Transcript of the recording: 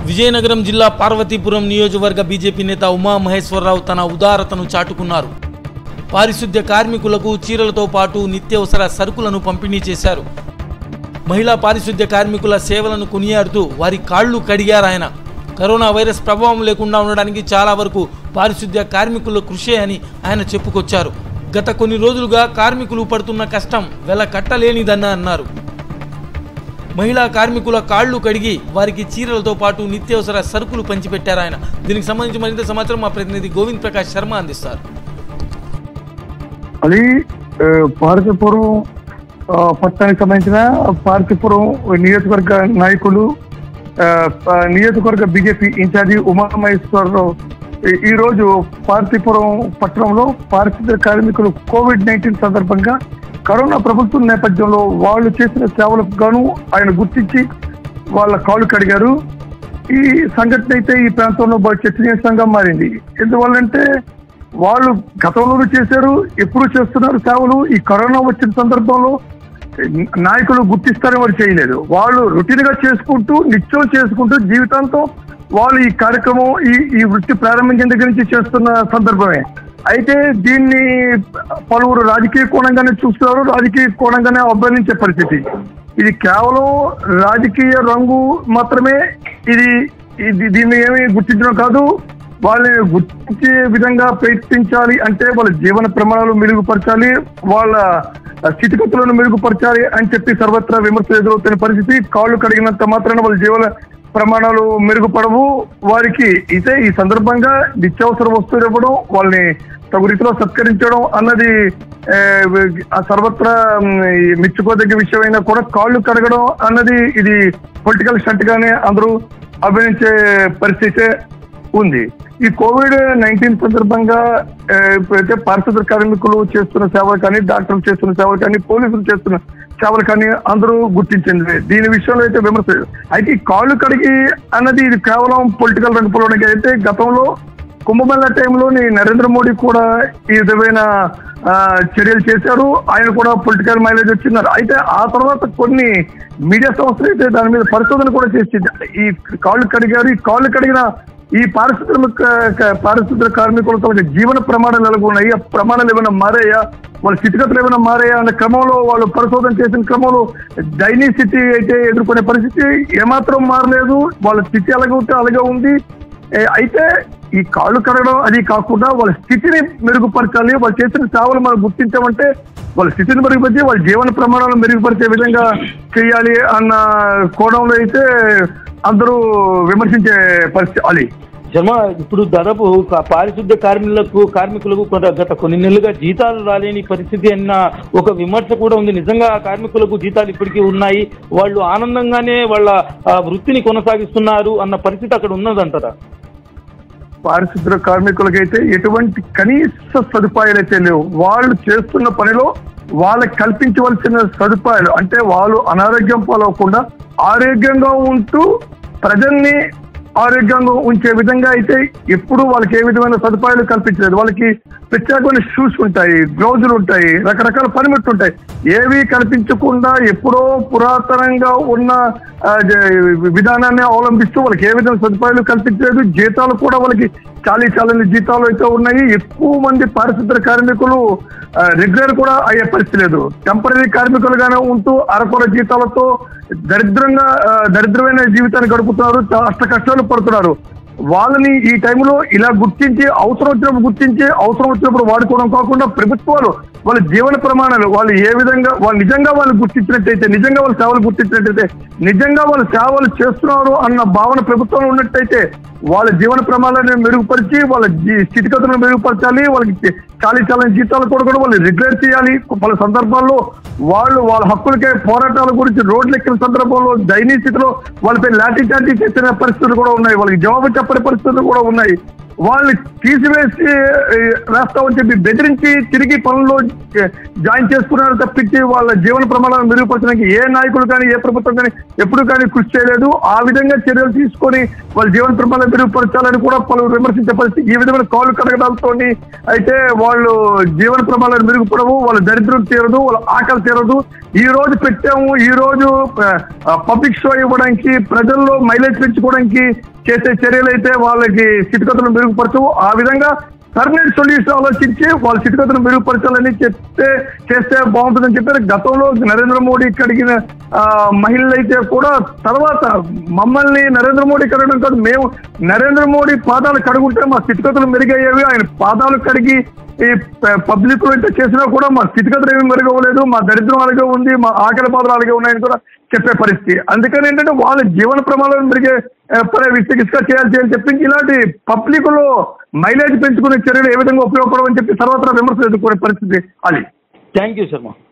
విజయనగరం జిల్లా పార్వతీపురం నియోజకవర్గ బీజేపీ నేత ఉమామహేశ్వరరావు తన ఉదారతను చాటుకున్నారు పారిశుద్ధ్య కార్మికులకు చీరలతో పాటు నిత్యావసర సరుకులను పంపిణీ చేశారు మహిళా పారిశుద్ధ్య కార్మికుల సేవలను కొనియాడుతూ వారి కాళ్ళు కడిగారు ఆయన కరోనా వైరస్ ప్రభావం లేకుండా ఉండడానికి చాలా వరకు పారిశుద్ధ్య కార్మికుల కృషే అని ఆయన చెప్పుకొచ్చారు గత కొన్ని రోజులుగా కార్మికులు పడుతున్న కష్టం వెల కట్టలేనిదన్న అన్నారు మహిళా కార్మికుల కాళ్ళు కడిగి వారికి చీరలతో పాటు నిత్యావసర సరుకులు పంచిపెట్టారు ఆయన దీనికి సంబంధించి మరింత సమాచారం మా ప్రతినిధి గోవింద్ ప్రకాష్ శర్మ అందిస్తారు అది ఆ, పార్వతీపురం ఆ, పట్టణానికి సంబంధించిన పార్వతీపురం నియోజకవర్గ నాయకులు ఆ, ఆ, నియోజకవర్గ బీజేపీ ఇన్ఛార్జి ఉమామహేశ్వరరావు ఈ- ఈ రోజు పార్వతీపురం పట్టణంలో పారిశుద్ధ్య కార్మికులు కోవిడ్ నైన్టీన్ సందర్భంగా కరోనా ప్రభుత్వం నేపథ్యంలో వాళ్ళు చేసిన సేవలకు గాను ఆయన గుర్తించి వాళ్ళ కాళ్ళు కడిగారు ఈ సంఘటన అయితే ఈ ప్రాంతంలో బాగా చర్చనీయాంశంగా మారింది ఎందువల్లంటే వాళ్ళు గతంలోనూ చేశారు ఎప్పుడు చేస్తున్నారు సేవలు ఈ కరోనా వచ్చిన సందర్భంలో నాయకులు గుర్తిస్తారని వారు చేయలేదు వాళ్ళు రొటీన్ గా చేసుకుంటూ నిత్యం చేసుకుంటూ జీవితాంతం వాళ్ళు ఈ కార్యక్రమం ఈ ఈ వృత్తి ప్రారంభించిన దగ్గర నుంచి చేస్తున్న సందర్భమే అయితే దీన్ని పలువురు రాజకీయ కోణంగానే చూస్తున్నారు రాజకీయ కోణంగానే అభ్యర్థించే పరిస్థితి ఇది కేవలం రాజకీయ రంగు మాత్రమే ఇది ఇది దీన్ని ఏమి గుర్తించడం కాదు వాళ్ళని గుర్తించే విధంగా ప్రయత్నించాలి అంటే వాళ్ళ జీవన ప్రమాణాలు మెరుగుపరచాలి వాళ్ళ స్థితిగతులను మెరుగుపరచాలి అని చెప్పి సర్వత్రా విమర్శలు ఎదురవుతున్న పరిస్థితి కాళ్ళు కడిగినంత మాత్రాన వాళ్ళ జీవన ప్రమాణాలు మెరుగుపడవు వారికి అయితే ఈ సందర్భంగా నిత్యావసర వస్తువులు ఇవ్వడం వాళ్ళని తగు రీతిలో సత్కరించడం అన్నది ఏ, ఆ సర్వత్రా మ్, ఈ మెచ్చుకోదగ్గ విషయమైనా కూడా కాళ్ళు కడగడం అన్నది ఇది పొలిటికల్ స్టంట్ గానే అందరూ అభినందించే పరిస్థితే ఉంది ఈ కోవిడ్ నైన్టీన్ సందర్భంగా ఆ, ఇప్పుడైతే పారిశుద్ధ్య కార్మికులు చేస్తున్న సేవలు కానీ డాక్టర్లు చేస్తున్న సేవలు కానీ పోలీసులు చేస్తున్న సేవలు కానీ అందరూ గుర్తించింది దీని విషయంలో అయితే విమర్శ లేదు. అయితే ఈ కాళ్ళు కడిగి అన్నది ఇది కేవలం పొలిటికల్ రంగంలోనికి అయితే గతంలో కుంభమేళ టైంలోని నరేంద్ర మోడీ కూడా ఈ విధమైన ఆ, చర్యలు చేశారు ఆయన కూడా పొలిటికల్ మైలేజ్ వచ్చిన్నారు అయితే ఆ తర్వాత కొన్ని మీడియా సంస్థలు అయితే దాని మీద పరిశోధన కూడా చేసింది ఈ కాళ్ళు కడిగారు ఈ కాళ్ళు కడిగిన ఈ పారిశుద్ధ్య పారిశుద్ధ్య కార్మికులతో వాళ్ళ జీవన ప్రమాణాలు ఎలా ఉన్నాయి ఆ ప్రమాణాలు ఏమైనా మారాయా వాళ్ళ స్థితిగతులు ఏమైనా మారాయా అనే క్రమంలో వాళ్ళు పరిశోధన చేసిన క్రమంలో దైనీ స్థితి అయితే ఎదుర్కొనే పరిస్థితి ఏమాత్రం మారలేదు వాళ్ళ స్థితి అలాగే ఉంటే అలాగే ఉంది ఏ, అయితే ఈ కాళ్ళు కడగడం అది కాకుండా వాళ్ళ స్థితిని మెరుగుపరచాలి వాళ్ళు చేసిన సేవలు మనం గుర్తించామంటే వాళ్ళ స్థితిని మెరుగుపరిచి వాళ్ళ జీవన ప్రమాణాలను మెరుగుపరిచే విధంగా చేయాలి అన్న కోణంలో అయితే అందరూ విమర్శించే పరిస్థితి అది శర్మ ఇప్పుడు దాదాపు క- పారిశుద్ధ్య కార్మికులకు కార్మికులకు కొంత గత కొన్ని నెలలుగా జీతాలు రాలేని పరిస్థితి అన్న ఒక విమర్శ కూడా ఉంది నిజంగా ఆ కార్మికులకు జీతాలు ఇప్పటికీ ఉన్నాయి వాళ్ళు ఆనందంగానే వాళ్ళ ఆ, వృత్తిని కొనసాగిస్తున్నారు అన్న పరిస్థితి అక్కడ ఉన్నదంటారా పారిశుద్ధ్య కార్మికులకైతే ఎటువంటి కనీస సదుపాయాలు అయితే లేవు వాళ్ళు చేస్తున్న పనిలో వాళ్ళకి కల్పించవలసిన సదుపాయాలు అంటే వాళ్ళు అనారోగ్యం పాలవకుండా ఆరోగ్యంగా ఉంటూ ప్రజల్ని ఆరోగ్యంగా ఉంచే విధంగా అయితే ఎప్పుడు వాళ్ళకి ఏ విధమైన సదుపాయాలు కల్పించలేదు వాళ్ళకి ప్రత్యేకమైన షూస్ ఉంటాయి గ్లౌజులు ఉంటాయి రకరకాల పనిముట్లు ఉంటాయి ఏవి కల్పించకుండా ఎప్పుడో పురాతనంగా ఉన్న ఆ, జ- విధానాన్ని అవలంబిస్తూ వాళ్ళకి ఏ విధమైన సదుపాయాలు కల్పించలేదు జీతాలు కూడా వాళ్ళకి చాలీ చాలని జీతాలు అయితే ఉన్నాయి ఎక్కువ మంది పారిశుద్ధ్య కార్మికులు రెగ్యులర్ కూడా అయ్యే పరిస్థితి లేదు టెంపరీ కార్మికులుగానే ఉంటూ అరకొర జీతాలతో దరిద్రంగా ఆ, దరిద్రమైన జీవితాన్ని గడుపుతున్నారు చాలా అష్ట కష్టాలు పడుతున్నారు వాళ్ళని ఈ టైంలో ఇలా గుర్తించి అవసరం వచ్చినప్పుడు గుర్తించి అవసరం వచ్చినప్పుడు వాడుకోవడం కాకుండా ప్రభుత్వాలు వాళ్ళ జీవన ప్రమాణాలు వాళ్ళు ఏ విధంగా వాళ్ళు నిజంగా వాళ్ళు గుర్తించినట్టయితే నిజంగా వాళ్ళ సేవలు గుర్తించినట్టయితే నిజంగా వాళ్ళ సేవలు చేస్తున్నారు అన్న భావన ప్రభుత్వంలో ఉన్నట్టయితే వాళ్ళ జీవన ప్రమాణాలను మెరుగుపరిచి వాళ్ళ జీ- స్థితిగతులను మెరుగుపరచాలి వాళ్ళకి చాలీ చాలని జీతాలు కూడా కూడా వాళ్ళు రెగ్యులర్ చేయాలి పలు సందర్భాల్లో వాళ్ళు వాళ్ళ హక్కులకే పోరాటాల గురించి రోడ్లు ఎక్కిన సందర్భంలో దయనీయ స్థితిలో వాళ్ళపై లాఠీ చార్జీ చేసిన పరిస్థితులు కూడా ఉన్నాయి వాళ్ళకి జవాబు చెప్పని పరిస్థితులు కూడా ఉన్నాయి వాళ్ళని తీసివేసి ఏ, వేస్తామని చెప్పి బెదిరించి తిరిగి పనుల్లో ఏ, జాయిన్ చేసుకున్నారు తప్పించి వాళ్ళ జీవన ప్రమాణాలను మెరుగుపరచడానికి ఏ నాయకులు కానీ ఏ ప్రభుత్వం కానీ ఎప్పుడు కానీ కృషి చేయలేదు ఆ విధంగా చర్యలు తీసుకొని వాళ్ళ జీవన ప్రమాణాలు మెరుగుపరచాలని కూడా పలువురు విమర్శించే పరిస్థితి ఈ విధమైన కాలు కడగడాలతో అయితే వాళ్ళు జీవన ప్రమాణాలు మెరుగుపడవు వాళ్ళ దరిద్రం తీరదు వాళ్ళ ఆకలి తీరదు ఈ రోజు పెట్టాము ఈ రోజు పబ్లిక్ షో ఇవ్వడానికి ప్రజల్లో మైలేజ్ పెంచుకోవడానికి చేసే చర్యలు అయితే వాళ్ళకి స్థితిగతులను మెరుగుపరచవు ఆ విధంగా పర్మనెంట్ సొల్యూషన్ ఆలోచించి వాళ్ళ స్థితిగతులను మెరుగుపరచాలని చెప్తే చేస్తే బాగుంటుందని చెప్పారు గతంలో నరేంద్ర మోడీ కడిగిన ఆ, మహిళలు అయితే కూడా తర్వాత మమ్మల్ని నరేంద్ర మోడీ కడగడం కాదు మేము నరేంద్ర మోడీ పాదాలు కడుగుంటే మా స్థితిగతులు మెరుగయ్యేవి ఆయన పాదాలు కడిగి ఈ పబ్లిక్ లో ఇంత చేసినా కూడా మా స్థితిగతులు ఏమీ మెరుగవ్వలేదు మా దరిద్రం అలాగే ఉంది మా ఆకలి బాధలు అలాగే ఉన్నాయని కూడా చెప్పే పరిస్థితి అందుకని ఏంటంటే వాళ్ళ జీవన ప్రమాణాలను మెరిగే ఆ, పరే విస్తృతిగా చేయాల్సి అని చెప్పి ఇలాంటి పబ్లిక్ లో మైలేజ్ పెంచుకునే చర్యలు ఏ విధంగా ఉపయోగపడవని చెప్పి సర్వత్రా విమర్శలు ఎదుర్కొనే పరిస్థితి అది థ్యాంక్ యూ శర్మ